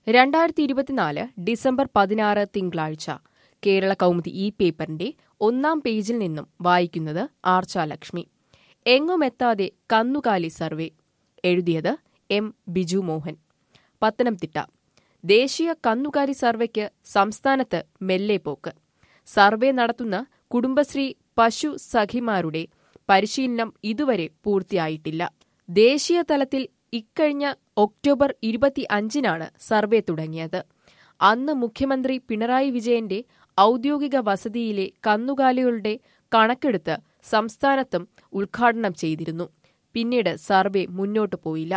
രണ്ടായിരത്തി ഇരുപത്തിനാല് ഡിസംബർ പതിനാറ് തിങ്കളാഴ്ച കേരള കൗമുദി ഈ പേപ്പറിന്റെ ഒന്നാം പേജിൽ നിന്നും വായിക്കുന്നത് ആർച്ചാലക്ഷ്മി എങ്ങുമെത്താതെ കന്നുകാലി സർവേ എഴുതിയത് എം ബിജു മോഹൻ പത്തനംതിട്ട ദേശീയ കന്നുകാലി സർവേക്ക് സംസ്ഥാനത്ത് മെല്ലെ പോക്ക് സർവേ നടത്തുന്ന കുടുംബശ്രീ പശു സഖിമാരുടെ പരിശീലനം ഇതുവരെ പൂർത്തിയായിട്ടില്ല ദേശീയ തലത്തിൽ ഇക്കഴിഞ്ഞ ഒക്ടോബർ ഇരുപത്തി അഞ്ചിനാണ് സർവേ തുടങ്ങിയത് അന്ന് മുഖ്യമന്ത്രി പിണറായി വിജയന്റെ ഔദ്യോഗിക വസതിയിലെ കന്നുകാലികളുടെ കണക്കെടുത്ത് സംസ്ഥാനത്തും ഉദ്ഘാടനം ചെയ്തിരുന്നു പിന്നീട് സർവേ മുന്നോട്ടു പോയില്ല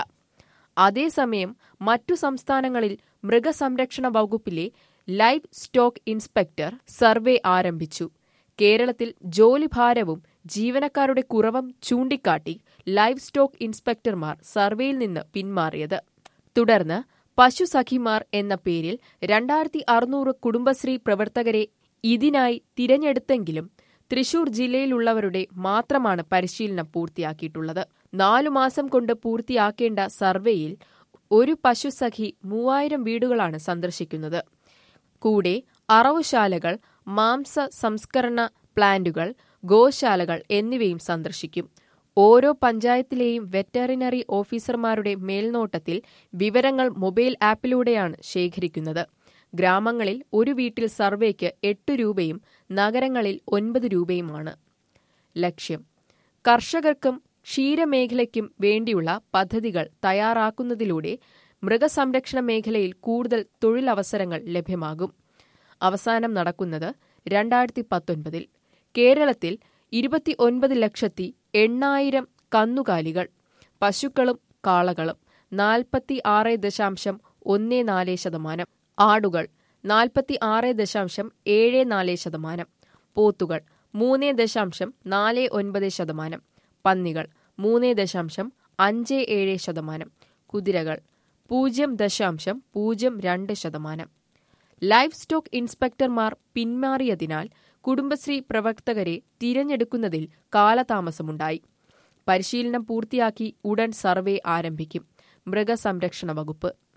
അതേസമയം മറ്റു സംസ്ഥാനങ്ങളിൽ മൃഗസംരക്ഷണ വകുപ്പിലെ ലൈവ് സ്റ്റോക്ക് ഇൻസ്പെക്ടർ സർവേ ആരംഭിച്ചു കേരളത്തിൽ ജോലിഭാരവും ജീവനക്കാരുടെ കുറവും ചൂണ്ടിക്കാട്ടി ലൈവ് സ്റ്റോക്ക് ഇൻസ്പെക്ടർമാർ സർവേയിൽ നിന്ന് പിന്മാറിയത് തുടർന്ന് പശുസഖിമാർ എന്ന പേരിൽ രണ്ടായിരത്തി അറുന്നൂറ് കുടുംബശ്രീ പ്രവർത്തകരെ ഇതിനായി തിരഞ്ഞെടുത്തെങ്കിലും തൃശൂർ ജില്ലയിലുള്ളവരുടെ മാത്രമാണ് പരിശീലനം പൂർത്തിയാക്കിയിട്ടുള്ളത് നാലു മാസം കൊണ്ട് പൂർത്തിയാക്കേണ്ട സർവേയിൽ ഒരു പശുസഖി മൂവായിരം വീടുകളാണ് സന്ദർശിക്കുന്നത് കൂടെ അറവുശാലകൾ മാംസ സംസ്കരണ പ്ലാന്റുകൾ ഗോശാലകൾ എന്നിവയും സന്ദർശിക്കും ഓരോ പഞ്ചായത്തിലെയും വെറ്ററിനറി ഓഫീസർമാരുടെ മേൽനോട്ടത്തിൽ വിവരങ്ങൾ മൊബൈൽ ആപ്പിലൂടെയാണ് ശേഖരിക്കുന്നത് ഗ്രാമങ്ങളിൽ ഒരു വീട്ടിൽ സർവേക്ക് എട്ട് രൂപയും നഗരങ്ങളിൽ ഒൻപത് രൂപയുമാണ് ലക്ഷ്യം കർഷകർക്കും ക്ഷീരമേഖലയ്ക്കും വേണ്ടിയുള്ള പദ്ധതികൾ തയ്യാറാക്കുന്നതിലൂടെ മൃഗസംരക്ഷണ മേഖലയിൽ കൂടുതൽ തൊഴിലവസരങ്ങൾ ലഭ്യമാകും അവസാനം നടക്കുന്നത് രണ്ടായിരത്തി പത്തൊൻപതിൽ കേരളത്തിൽ ഇരുപത്തി ഒൻപത് ലക്ഷത്തി എണ്ണായിരം കന്നുകാലികൾ പശുക്കളും കാളകളും നാൽപ്പത്തി ആറ് ദശാംശം ഒന്ന് നാല് ശതമാനം ആടുകൾ നാൽപ്പത്തി ആറ് ദശാംശം ഏഴ് നാല് ശതമാനം പോത്തുകൾ മൂന്ന് ദശാംശം നാല് ഒൻപത് ശതമാനം പന്നികൾ മൂന്ന് ദശാംശം അഞ്ച് ഏഴ് ശതമാനം കുതിരകൾ പൂജ്യം ദശാംശം പൂജ്യം രണ്ട് ശതമാനം ലൈഫ് സ്റ്റോക്ക് ഇൻസ്പെക്ടർമാർ പിന്മാറിയതിനാൽ കുടുംബശ്രീ പ്രവർത്തകരെ തിരഞ്ഞെടുക്കുന്നതിൽ കാലതാമസമുണ്ടായി പരിശീലനം പൂർത്തിയാക്കി ഉടൻ സർവേ ആരംഭിക്കും മൃഗസംരക്ഷണ വകുപ്പ്